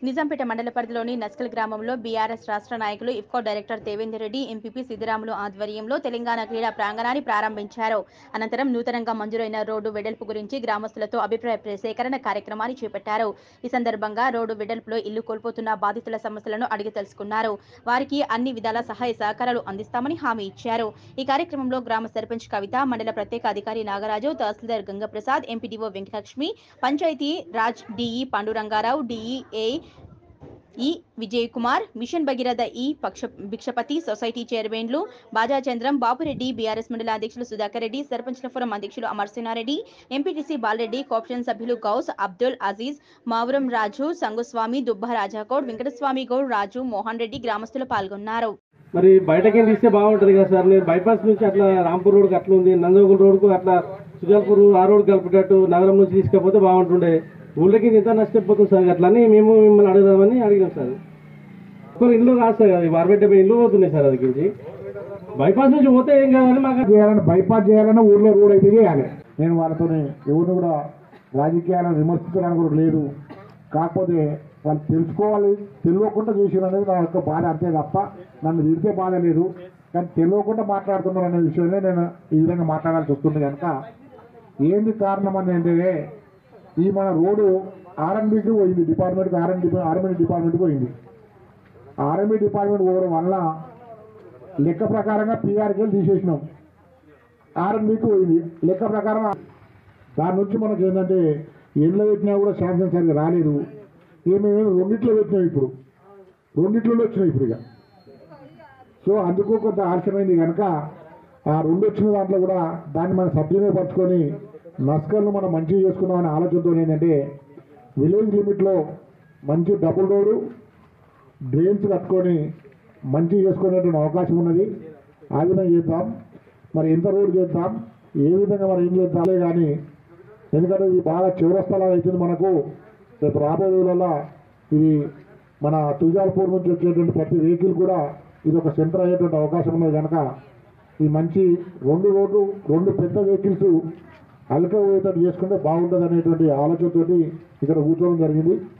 నిజాంపేట మండల పరిధిలోని నస్కల్ గ్రామంలో బీఆర్ఎస్ రాష్ట్ర నాయకులు IFFCO director Devender Reddy MPP Siddiramulu ఆధ్వర్యంలో తెలంగాణ క్రీడా ప్రాంగణాన్ని ప్రారంభించారు అనంతరం నూతనంగా మంజూరైన రోడ్డు వెడల్పు గురించి గ్రామస్తులతో అభిప్రాయ సేకరణ కార్యక్రమాన్ని చేపట్టారు ఈ సందర్భంగా రోడ్డు వెడల్పులో ఇల్లు కోల్పోతున్న బాధితుల సమస్యలను అడిగి తెలుసుకున్నారు వారికి అన్ని విధాల సహాయ సహకారాలు అందిస్తామని హామీ ఇచ్చారు ఈ కార్యక్రమంలో గ్రామ సర్పంచ్ కవిత మండల ప్రత్యేక అధికారి Nagaraju tahsildar Gangaprasad MPDO Venkatalakshmi panchayat raj DE Pandurangarao DE A E Vijay Kumar machine Bhagiratha ఈ పక్ష భిక్షపతి సొసైటీ చైర్మన్లు బాజాచంద్రం బాపురెడ్డి బీఆర్ఎస్ మండల అధ్యక్షులు సుధాకర్ రెడ్డి సర్పంచ్ల ఫోరం అధ్యక్షులు అమర్సింహారెడ్డి ఎంపీటీసీ బాలరెడ్డి కోఆప్షన్ సభ్యులు గౌస్ అబ్దుల్ అజీజ్ మావురం రాజు సంగుస్వామి దుబ్బ రాజాగౌడ్ వెంకటస్వామి గౌడ్ రాజు మోహన్ రెడ్డి గ్రామస్తులు పాల్గొన్నారు మరి బయటకి తీస్తే బాగుంటది కదా సార్ నేను బైపాస్ నుంచి అట్లా రాంపూర్ రోడ్కి అట్లా ఉంది నందగోల్ రోడ్కు అట్లా సుజాల్పూర్ ఆ రోడ్ కలిపేటట్టు నగరం నుంచి తీసుకపోతే బాగుంటుండే ఊళ్ళకి ఇంత నష్టపోతుంది సార్ అట్లా అని మేము మిమ్మల్ని అడుగుదామని అడిగినాం సార్ ఒక్కరు ఇల్లు కాదు సార్ అది అరవై డెబ్బై ఇల్లు పోతున్నాయి సార్ అది నుంచి బైపాస్ నుంచి పోతే ఏం కాదని మాకు చేయాలని బైపాస్ చేయాలన్నా ఊర్లో రోడ్ అయితే చేయాలి నేను వాళ్ళతో ఎవరిని కూడా రాజకీయాలను విమర్శించడానికి కూడా లేదు కాకపోతే వాళ్ళు తెలుసుకోవాలి తెలియకుండా చేసిన అనేది నా యొక్క బాధ అంతే తప్ప నన్ను తిడితే బాధ లేదు కానీ తెలియకుండా మాట్లాడుతున్నారు అనే విషయంలో నేను ఈ విధంగా మాట్లాడాల్సి వస్తుంది కనుక ఏంది కారణం అని అంటే ఈ మన రోడ్డు ఆర్ఎంబీకి పోయింది డిపార్ట్మెంట్కి ఆర్ఎం ఆర్ఎంబీ డిపార్ట్మెంట్కి పోయింది ఆర్ఎంబీ డిపార్ట్మెంట్ పోవడం వల్ల లెక్క ప్రకారంగా పీఆర్కి తీసేసినాం ఆర్ఎంబీకి పోయింది లెక్క ప్రకారం దాని నుంచి మనకి ఏంటంటే ఎండ్లో పెట్టినా కూడా శాంక్షన్ సరిగ్గా రాలేదు ఏమేమి రెండిట్లో పెట్టినాం ఇప్పుడు రెండిట్లో వచ్చినాయి ఇప్పుడు ఇక సో అందుకు కొంత ఆలస్యమైంది కనుక ఆ రెండు వచ్చిన దాంట్లో కూడా దాన్ని మనం సద్వినియోగపరచుకొని నస్కల్ను మనం మంచిగా చేసుకుందామనే ఆలోచనతో ఏంటంటే విలేజ్ లిమిట్లో మంచి డబుల్ రోడ్డు డ్రైన్స్ కట్టుకొని మంచిగా చేసుకునేటువంటి అవకాశం ఉన్నది ఆ విధంగా చేద్దాం మరి ఎంత రోడ్డు చేద్దాం ఏ విధంగా మనం ఏం చేద్దాంలే కానీ ఎందుకంటే ఇది బాగా చివరస్థలాలు అవుతుంది మనకు రేపు రాబోయే రోజులలో ఇది మన తుజాల్పూర్ నుంచి వచ్చేటువంటి ప్రతి వెహికల్ కూడా ఇది ఒక సెంటర్ అయ్యేటువంటి అవకాశం ఉన్నది కనుక ఈ మంచి రెండు రోడ్లు రెండు పెద్ద వెహికల్స్ అల్క పోయేటట్టు చేసుకుంటే బాగుంటుంది అనేటువంటి ఆలోచనతోటి ఇక్కడ కూర్చోవడం జరిగింది